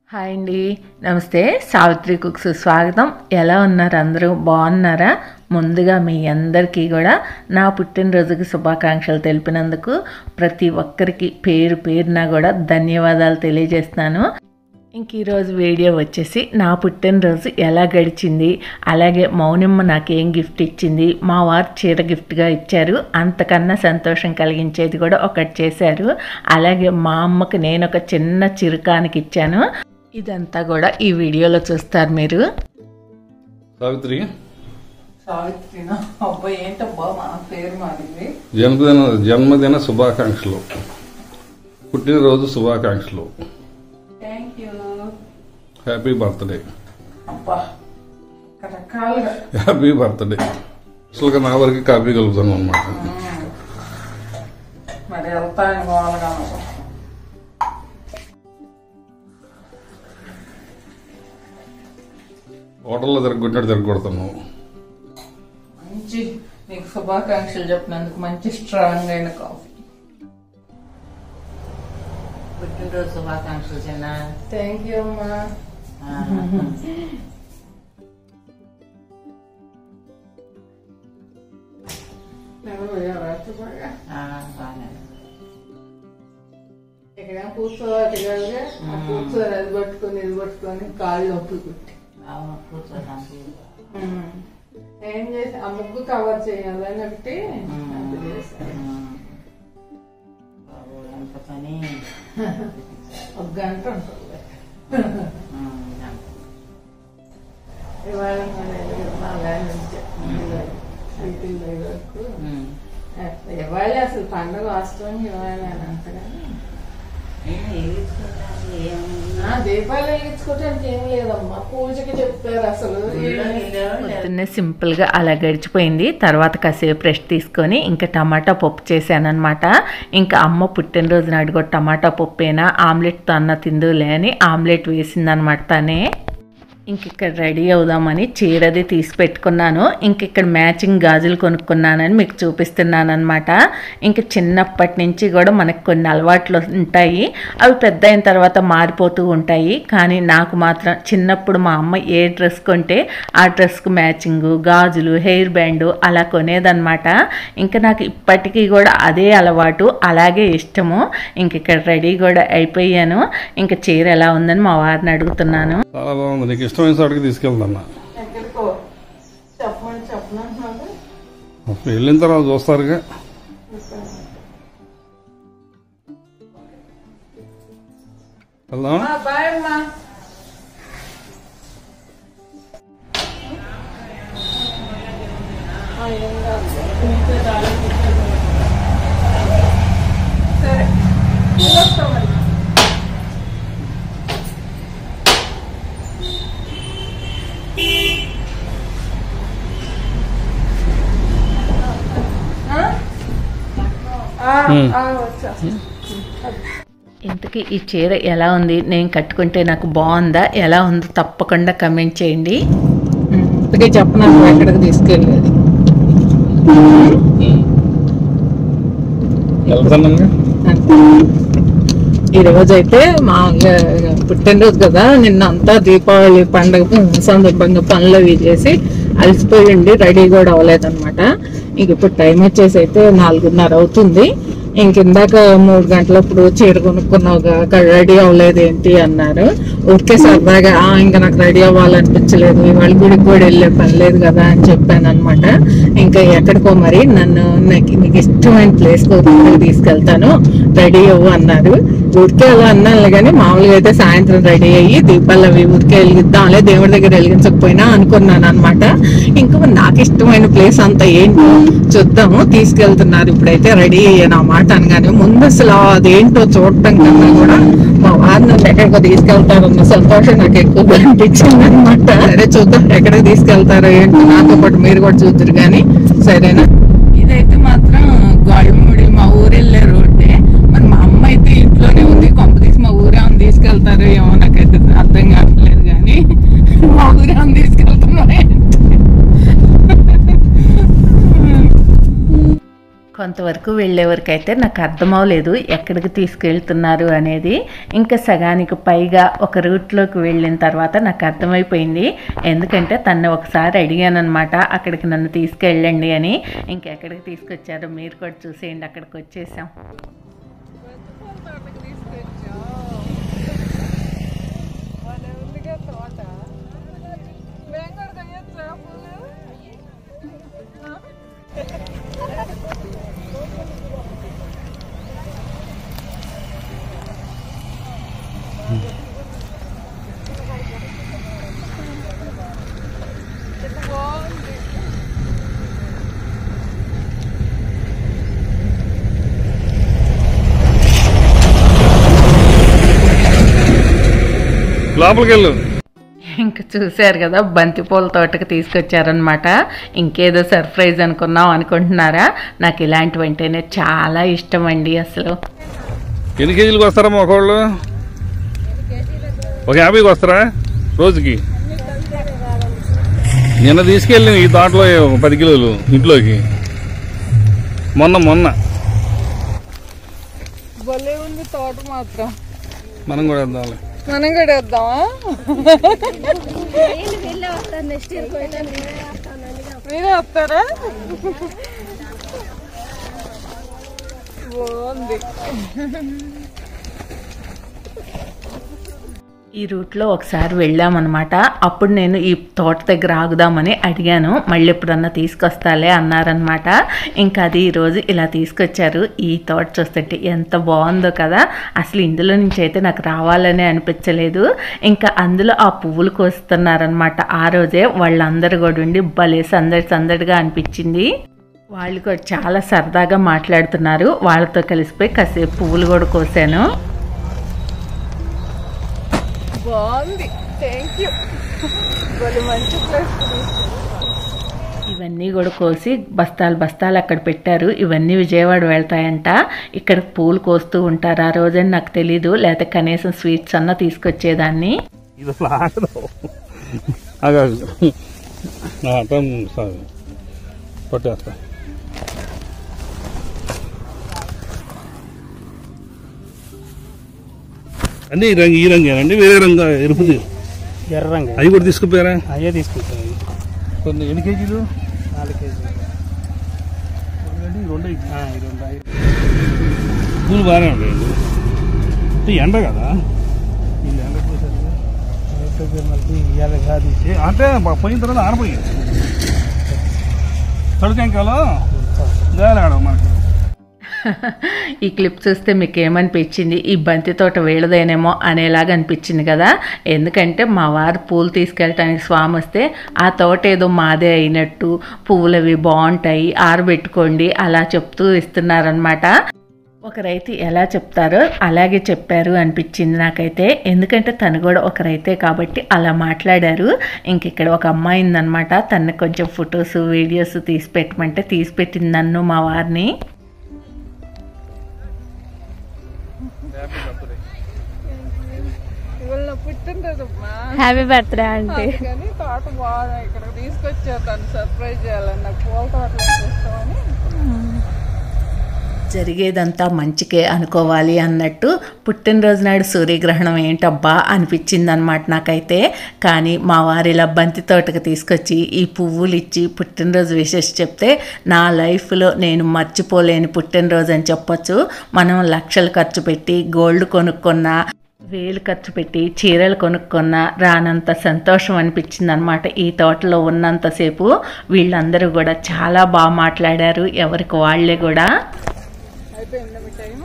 Hi అండి నమస్తే Savitri cooks స్వాగతం ఎలా ఉన్నారు అందరూ బాగున్నారా ముందుగా మీ అందరికీ కూడా నా పుట్టినరోజుకి శుభాకాంక్షలు తెలిపినందుకు ప్రతి ఒక్కరికి పేరు పేరున కూడా ధన్యవాదాలు తెలియజేస్తున్నాను ఇంక ఈరోజు వీడియో వచ్చేసి నా పుట్టినరోజు ఎలా గడిచింది అలాగే మౌనమ్మ నాకేం గిఫ్ట్ ఇచ్చింది మా వారు చీర గిఫ్ట్గా ఇచ్చారు అంతకన్నా సంతోషం కలిగించేది కూడా ఒకటి చేశారు అలాగే మా అమ్మకి నేను ఒక చిన్న చిరుకానికి ఇచ్చాను ఇదంతా కూడా ఈ వీడియోలో చూస్తారు మీరు సావిత్రి సావిత్రినా అబ్బాయి ఏంటబ్బా మా పేరు మారింది జన్మదిన జన్మదిన శుభాకాంక్షలు పుట్టినరోజు శుభాకాంక్షలు థ్యాంక్ యూ హ్యాపీ బర్త్డే అబ్బా రకరకాలుగా హ్యాపీ బర్త్డే అసలుగా నా వరకు కాపీ కలుపుతాను అనమాట మరి వెళ్తాను గోవాలగా హోటల్లో తిరగొట్టినట్టు తిరగొడతాను మంచి నీకు శుభాకాంక్షలు చెప్పినందుకు మంచి స్ట్రాంగ్ అయిన కాఫీ పుట్టినరోజు శుభాకాంక్షలు చిన్న థ్యాంక్ యూ అమ్మా ఇక్కడ కూర్చోవాలి కాదుగా ఆ కూర్చోరు అది పట్టుకొని ఇది పట్టుకొని కాళ్ళు నొప్పులు కుట్టి కూర్చోడానికి ఏం చేసి ఆ ముగ్గు కవర్ చేయాలని ఒకటి అది చేశాను బాబు ఎంత పని ఒక గంట ఉంటుంది ఉమ్, ఇవాళ మన బాగా నుంచి మీటింగ్ వరకు ఉమ్. ఇవాళ అసలు పండుగ వాస్తవం ఇవాళ అని అంతగాని ఏం ఏడుచుకుంటారు? ఏం- ఆ దీపాలు వెలిగించుకోవటానికి ఏం లేదమ్మా పూజకి చెప్తారు అసలు ఊళ్ళో వెళ్ళావా? పొద్దున్నే సింపుల్గా అలా గడిచిపోయింది తర్వాత కాసేపు రెస్ట్ తీసుకొని ఇంకా టమాటా పప్పు చేశానమాట ఇంకా అమ్మ పుట్టినరోజు నాడు కూడా టమాటా పప్పేనా ఆమ్లెట్తో అన్న తిందులే అని ఆమ్లెట్ వేసిందనమాట తనే ఇంక ఇక్కడ రెడీ అవుదామని చీరది తీసి పెట్టుకున్నాను ఇంక ఇక్కడ మ్యాచింగ్ గాజులు కొనుక్కున్నానని మీకు చూపిస్తున్నాను అనమాట ఇంక చిన్నప్పటి నుంచి కూడా మనకు కొన్ని అలవాట్లు ఉంటాయి అవి పెద్ద అయిన తర్వాత మారిపోతూ ఉంటాయి కానీ నాకు మాత్రం చిన్నప్పుడు మా అమ్మ ఏ డ్రెస్ కొంటే ఆ డ్రెస్కు మ్యాచింగ్ గాజులు హెయిర్ బ్యాండ్ అలా కొనేదన్నమాట ఇంకా నాకు ఇప్పటికీ కూడా అదే అలవాటు అలాగే ఇష్టము ఇంక ఇక్కడ రెడీ కూడా అయిపోయాను ఇంకా చీర ఎలా ఉందని మా వారిని అడుగుతున్నాను చాలా బాగుంది నీకు ఇష్టమైన చోటుకి తీసుకెళ్తాను ఎక్కడికో చెప్పమని చెప్పనంటున్నాడు వెళ్ళిన తర్వాత చూస్తారుగా వెళ్దామా బాయ్ అమ్మా సరే వెళ్ళొస్తాం మరి ఆ? ఆ, ఆ, వచ్చేస్తా ఇంతకీ ఈ చీర ఎలా ఉంది నేను కట్టుకుంటే నాకు బాగుందా ఎలా ఉందో తప్పకుండా కమెంట్ చేయండి అందుకే చెప్పను ఎక్కడికి తీసుకెళ్ళేది వెళ్తాను ఈ రోజు అయితే మా పుట్టినరోజు కదా నిన్న అంతా దీపావళి పండగ సందర్భంగా పనులు అవి చేసి అలసిపోయి ఉండి రెడీ కూడా అవ్వలేదన్నమాట ఇంక ఇప్పుడు టైం వచ్చేసి అయితే నాలుగున్నర అవుతుంది ఇంక ఇందాక మూడు గంటలప్పుడు చీర కొనుక్కున్నావుగా రెడీ అవ్వలేదు ఏంటి అన్నారు ఊరికే సరదాగా "ఆ, ఇంకా నాకు రెడీ అవ్వాలనిపించలేదు ఇవాళ గుడికి కూడా వెళ్ళే పని లేదు కదా అని చెప్పాను అనమాట ఇంకా ఎక్కడికో మరి నన్ను నాకు నీకు ఇష్టమైన ప్లేస్ తీసుకెళ్తాను రెడీ అవ్వు అన్నారు ఊరికే అలా అన్నాను కానీ మామూలుగా అయితే సాయంత్రం రెడీ అయ్యి దీపాలు అవి ఊరికే వెలిగిద్దాంలే దేవుడి దగ్గర వెలిగించకపోయినా అనుకున్నాను అనమాట ఇంకా నాకు ఇష్టమైన ప్లేస్ అంతా ఏంటో చూద్దాము తీసుకెళ్తున్నారు ఇప్పుడైతే రెడీ అయ్యాను ఆ మాట అనగానే ముందు అసలు అదేంటో చూడటం కన్నా కూడా మా వారు నన్ను ఎక్కడికో తీసుకెళ్తారన్న సంతోషం నాకు ఎక్కువగా అనిపించింది అనమాట సరే చూద్దాం ఎక్కడికి తీసుకెళ్తారో ఏంటో నాతో పాటు మీరు కూడా చూద్దరు కానీ సరేనా ఇదైతే మాత్రం గోడముడి మా ఊరు వెళ్ళే రోడ్డే మరి మా అమ్మ అయితే ఇంట్లోనే ఉంది కొంపదీసి మా ఊరే ఉంది తీసుకెళ్తారో ఏమో నాకైతే అర్థం కావట్లేదు కానీ మా ఊరే ఉంది తీసుకెళ్తున్నారు కొంతవరకు అరకు వెళ్ళే వరకు అయితే నాకు అర్థమవలేదు ఎక్కడికి తీసుకెళ్తున్నారు అనేది ఇంకా సగానికి పైగా ఒక రూట్లోకి వెళ్ళిన తర్వాత నాకు అర్థమైపోయింది ఎందుకంటే తను ఒకసారి అడిగాను అనమాట అక్కడికి నన్ను తీసుకెళ్ళండి అని ఇంకెక్కడికి తీసుకొచ్చారో మీరు కూడా చూసేయండి అక్కడికి వచ్చేసాం లోపలికి వెళ్ళు ఇంకా చూశారు కదా బంతిపూల తోటకి తీసుకొచ్చారనమాట ఇంకేదో సర్ప్రైజ్ అనుకున్నాం అనుకుంటున్నారా నాకు ఇలాంటివంటేనే చాలా ఇష్టం అండి అసలు ఎన్ని కేజీలకు వస్తారమ్మా ఒకళ్ళు ఒక యాభైకి వస్తారా రోజుకి నిన్న తీసుకెళ్ళి ఈ తోటలో ఒక పది కిలోలు ఇంట్లోకి మొన్న మొన్న భలే ఉంది తోట మాత్రం మనం కూడా వేద్దాం మనం కూడా వేద్దామా మీరే వస్తారా బాగుంది ఈ రూట్లో ఒకసారి వెళ్ళామన్నమాట అప్పుడు నేను ఈ తోట దగ్గర ఆగుదామని అడిగాను మళ్ళీ ఎప్పుడన్నా తీసుకొస్తాలే అన్నారనమాట ఇంకా అది ఈరోజు ఇలా తీసుకొచ్చారు ఈ తోట చూస్తుంటే ఎంత బాగుందో కదా అసలు ఇందులో నుంచి అయితే నాకు రావాలనే అనిపించలేదు ఇంకా అందులో ఆ పువ్వులు కోస్తున్నారనమాట ఆ రోజే వాళ్ళందరూ కూడా ఉండి భలే సందడి సందడిగా అనిపించింది వాళ్ళు కూడా చాలా సరదాగా మాట్లాడుతున్నారు వాళ్ళతో కలిసిపోయి కాసేపు పువ్వులు కూడా కోసాను బాగుంది థ్యాంక్ యూ భలే మంచి ప్లేస్ ఇవన్నీ కూడా కోసి బస్తాలు బస్తాలు అక్కడ పెట్టారు ఇవన్నీ విజయవాడ వెళ్తాయంట ఇక్కడ పూలు కోస్తూ ఉంటారు ఆ రోజని నాకు తెలీదు లేకపోతే కనీసం స్వీట్స్ అన్న తీసుకొచ్చేదాన్ని ఇది అసలు ఆగదు ఆగాదు పట్టేస్తా అన్నీ ఈ రంగు ఈ రంగేనండి వేరే రంగు ఎరుపుది ఎర్ర రంగు అవి కూడా తీసుకుపోయారా అయ్యే తీసుకుంటాం కొన్ని ఎన్ని కేజీలు నాలుగు కేజీలు ఒకటి, రెండు ఐదు. ఆ, ఇది రెండు ఐదు. పూలు బాగానే ఉంటాయండి అంటే ఎండ కదా వీళ్ళు ఎండ పోసారు కదా. రేపు మళ్ళీ ఇవాళ కాదు ఏ, అంటే బ- పోయిన తర్వాత ఆరిపోయింది తడుకెంకాలో గాలి ఆడవు మనకి ఈ క్లిప్ చూస్తే మీకు ఏమనిపించింది ఈ బంతి తోట వీళ్ళదేనేమో అనేలాగా అనిపించింది కదా ఎందుకంటే మా వారు పూలు తీసుకెళ్ళటానికి స్వామి వస్తే ఆ తోట ఏదో మాదే అయినట్టు పువ్వులు అవి బాగుంటాయి ఆరబెట్టుకోండి అలా చెప్తూ ఇస్తున్నారనమాట ఒక రైతు ఎలా చెప్తారో అలాగే చెప్పారు అనిపించింది నాకైతే ఎందుకంటే తను కూడా ఒక రైతే కాబట్టి అలా మాట్లాడారు ఇంక ఇక్కడ ఒక అమ్మాయి ఉందన్నమాట తను కొంచెం ఫొటోస్ వీడియోస్ తీసి పెట్టమంటే తీసి పెట్టింది నన్ను మా వారిని ఇవాళ నా పుట్టినరోజమ్మా హ్యాపీ బర్త్డే ఆంటీ కానీ తోట బాగా ఇక్కడ తీసుకొచ్చారు తను సర్ప్రైజ్ చేయాలని నాకు పూల తోటలో చేస్తామని జరిగేదంతా మంచికే అనుకోవాలి అన్నట్టు పుట్టినరోజు నాడు సూర్యగ్రహణం ఏంటబ్బా అనిపించింది అనమాట నాకైతే కానీ మా వారి ఇలా బంతి తోటకు తీసుకొచ్చి ఈ పువ్వులు ఇచ్చి పుట్టినరోజు విషెస్ చెప్తే నా లైఫ్లో నేను మర్చిపోలేని పుట్టినరోజు అని చెప్పొచ్చు మనం లక్షలు ఖర్చు పెట్టి గోల్డ్ కొనుక్కున్నా వేలు ఖర్చు పెట్టి చీరలు కొనుక్కున్న రానంత సంతోషం అనిపించింది అనమాట ఈ తోటలో ఉన్నంతసేపు వీళ్ళందరూ కూడా చాలా బాగా మాట్లాడారు ఎవరికి వాళ్ళే కూడా అయిపోయిందా మీ టైం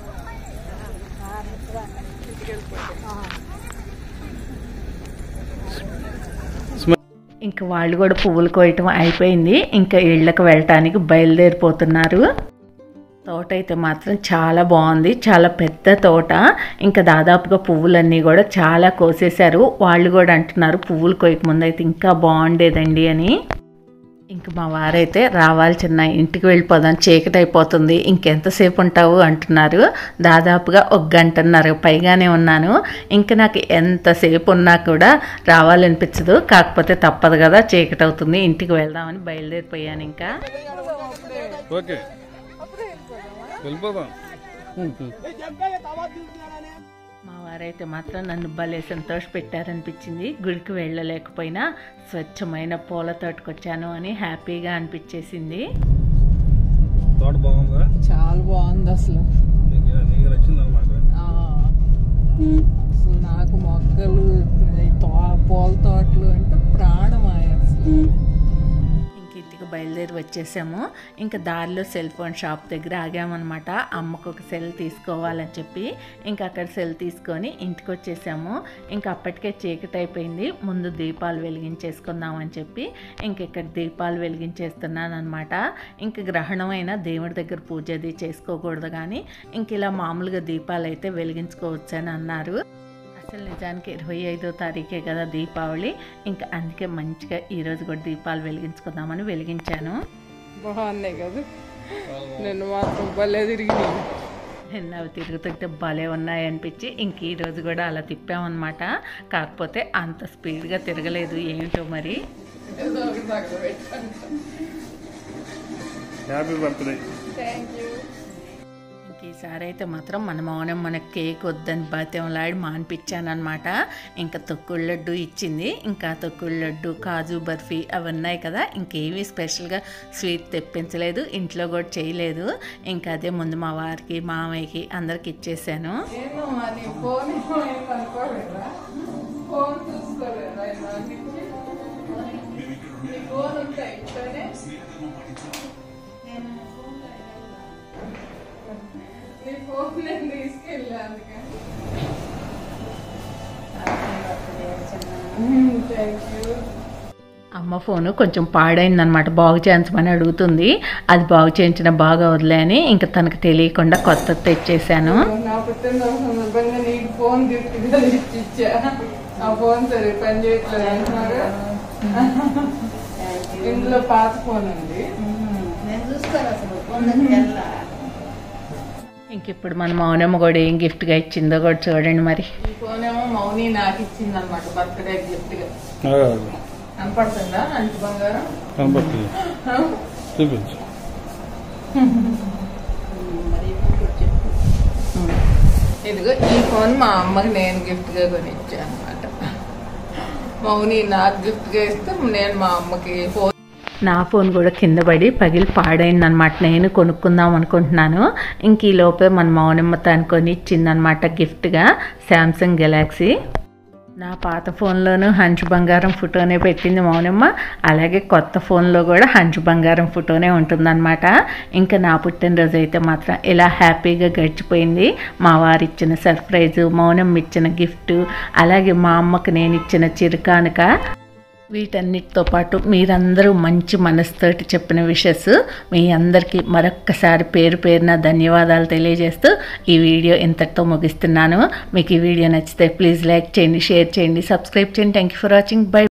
ఇంకా వాళ్ళు కూడా పువ్వులు కోయటం అయిపోయింది ఇంకా ఇళ్ళకి వెళ్ళటానికి బయలుదేరిపోతున్నారు తోట అయితే మాత్రం చాలా బాగుంది చాలా పెద్ద తోట ఇంకా దాదాపుగా పువ్వులన్నీ కూడా చాలా కోసేశారు వాళ్ళు కూడా అంటున్నారు పువ్వులు కోయక ముందు అయితే ఇంకా బాగుండేదండి అని ఇంక మా వారైతే రావాలి చిన్న ఇంటికి వెళ్ళిపోదాం చీకటి అయిపోతుంది ఇంకెంతసేపు ఉంటావు అంటున్నారు దాదాపుగా ఒక గంటన్నర పైగానే ఉన్నాను ఇంకా నాకు ఎంతసేపు ఉన్నా కూడా రావాలనిపించదు కాకపోతే తప్పదు కదా చీకటి అవుతుంది ఇంటికి వెళ్దామని బయలుదేరిపోయాను ఇంకా ఓకే అప్పుడే వెళ్ళిపోదాం మా వారైతే మాత్రం నన్ను భలే సంతోష పెట్టారనిపించింది గుడికి వెళ్ళలేకపోయినా స్వచ్ఛమైన పూల తోటకొచ్చాను అని హ్యాపీగా అనిపించేసింది తోట బాగుందా చాలా బాగుంది అసలు నీకు నీకు నచ్చింది అనమాట ఆ, అసలు నాకు మొక్కలు ఈ తో- పూల తోటలు అంటే ప్రాణం అసలు ఇంక ఇంటికి బయలుదేరి వచ్చేసాము ఇంకా దారిలో సెల్ ఫోన్ షాప్ దగ్గర ఆగామన్నమాట అమ్మకు ఒక సెల్ తీసుకోవాలని చెప్పి ఇంకా అక్కడ సెల్ తీసుకొని ఇంటికి వచ్చేసాము ఇంకా అప్పటికే చీకటి అయిపోయింది ముందు దీపాలు వెలిగించేసుకుందామని చెప్పి ఇంక ఇక్కడ దీపాలు వెలిగించేస్తున్నాను అనమాట ఇంక గ్రహణం అయినా దేవుడి దగ్గర పూజ అది చేసుకోకూడదు కానీ ఇంక ఇలా మామూలుగా దీపాలు అయితే వెలిగించుకోవచ్చు అని అన్నారు అసలు నిజానికి ఇరవై ఐదో తారీఖే కదా దీపావళి ఇంకా అందుకే మంచిగా ఈరోజు కూడా దీపాలు వెలిగించుకుందామని వెలిగించాను బాగున్నాయి కదా నిన్ను మాత్రం భలే తిరిగినాయి నిన్న అవి తిరుగుతుంటే భలే ఉన్నాయి అనిపించి ఇంక ఈ రోజు కూడా అలా తిప్పామన్నమాట కాకపోతే అంత స్పీడ్గా తిరగలేదు ఏమిటో మరి హ్యాపీ బర్త్డే ఇంక ఈసారి అయితే మాత్రం మన మౌనం మనకి కేక్ వద్దని బతంలాడి మానిపించానమాట ఇంకా తొక్కుడు లడ్డు ఇచ్చింది ఇంకా తొక్కుడు లడ్డు కాజు బర్ఫీ అవి ఉన్నాయి కదా ఇంకేమీ స్పెషల్గా స్వీట్ తెప్పించలేదు ఇంట్లో కూడా చేయలేదు ఇంకా అదే ముందు మా వారికి మామయ్యకి అందరికి ఇచ్చేసాను ఏందో మరి ఫోన్ ఏమైంది అనుకోలేదా ఫోన్ చూసుకోలేదా ఇవన్నీ? నీ ఫోన్ ఉంటే ఇట్లనే? నీ ఫోన్ నేను తీసుకెళ్ళా అందుకని థ్యాంక్ యూ అమ్మ ఫోను కొంచెం పాడైందనమాట బాగు చేయించమని అడుగుతుంది అది బాగు చేయించిన బాగా వదిలే అని ఇంకా తనకు తెలియకుండా కొత్త తెచ్చేసాను నా పుట్టినరోజు సందర్భంగా నీకు ఫోన్ గిఫ్ట్గా ఇచ్చా ఆ ఫోన్ సరే పని చేయట్లేదు అంటున్నారు ఇందులో పాత ఫోన్ ఉంది నేను చూసుకోను అసలు కొందరికి వెళ్ళా ఇంక ఇప్పుడు మన మౌనమ్మ కూడా ఏం గిఫ్ట్గా ఇచ్చిందో కూడా చూడండి మరి ఈ ఫోన్ ఏమో మౌని నాకు ఇచ్చింది అనమాట బర్త్డే గిఫ్ట్ గా కనపడుతుందా అంటి బంగారం కనపడుతుంది చూపించు మరి ఇప్పుడు చెప్పు ఇదిగో ఈ ఫోన్ మా అమ్మకి నేను గిఫ్ట్ గా కొనిచ్చా అనమాట మౌని నాకు గిఫ్ట్ గా ఇస్తే నేను మా అమ్మకి ఫోన్ నా ఫోన్ కూడా కింద పడి పగిలి పాడైందనమాట నేను కొనుక్కుందాం అనుకుంటున్నాను ఇంక ఈ లోపే మన మౌనమ్మ తనుకొని ఇచ్చిందనమాట గిఫ్ట్గా శాంసంగ్ గెలాక్సీ నా పాత ఫోన్లోనూ హంచు బంగారం ఫోటోనే పెట్టింది మౌనమ్మ అలాగే కొత్త ఫోన్లో కూడా హంచు బంగారం ఫోటోనే ఉంటుందన్నమాట ఇంకా నా పుట్టినరోజు అయితే మాత్రం ఇలా హ్యాపీగా గడిచిపోయింది మా వారు ఇచ్చిన సర్ప్రైజు మౌనం ఇచ్చిన గిఫ్ట్ అలాగే మా అమ్మకు నేను ఇచ్చిన చిరుకానుక వీటన్నిటితో పాటు మీరందరూ మంచి మనసుతోటి చెప్పిన విషెస్ మీ అందరికీ మరొక్కసారి పేరు పేరున ధన్యవాదాలు తెలియజేస్తూ ఈ వీడియో ఇంతటితో ముగిస్తున్నాను మీకు ఈ వీడియో నచ్చితే ప్లీజ్ లైక్ చేయండి షేర్ చేయండి సబ్స్క్రైబ్ చేయండి thank you for watching by